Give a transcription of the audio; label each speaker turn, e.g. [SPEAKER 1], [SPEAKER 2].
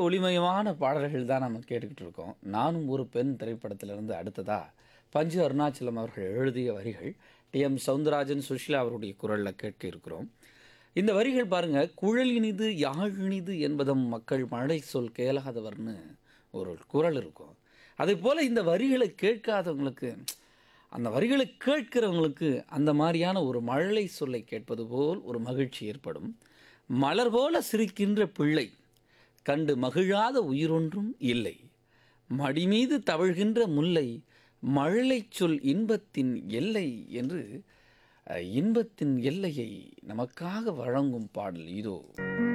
[SPEAKER 1] ஒளிமயமான பாடல்கள் தான் நம்ம கேட்டுக்கிட்டு இருக்கோம் நானும் ஒரு பெண் திரைப்படத்திலிருந்து அடுத்ததா பஞ்சு அருணாச்சலம் அவர்கள் எழுதிய வரிகள் டி எம் சவுந்தரராஜன் சுஷிலா அவருடைய குரலில் கேட்க இருக்கிறோம் இந்த வரிகள் பாருங்க குழல் இனிது யாழ் இனிது என்பதும் மக்கள் மழை சொல் கேளாதவர்னு ஒரு குரல் இருக்கும் அதே போல் இந்த வரிகளை கேட்காதவங்களுக்கு அந்த வரிகளை கேட்கிறவங்களுக்கு அந்த மாதிரியான ஒரு மழலை சொல்லை கேட்பது போல் ஒரு மகிழ்ச்சி ஏற்படும் மலர் போல சிரிக்கின்ற பிள்ளை கண்டு மகிழாத உயிரொன்றும் இல்லை மடிமீது தவழ்கின்ற முல்லை மழலை சொல் இன்பத்தின் எல்லை என்று அஹ், இன்பத்தின் எல்லையை நமக்காக வழங்கும் பாடல் இதோ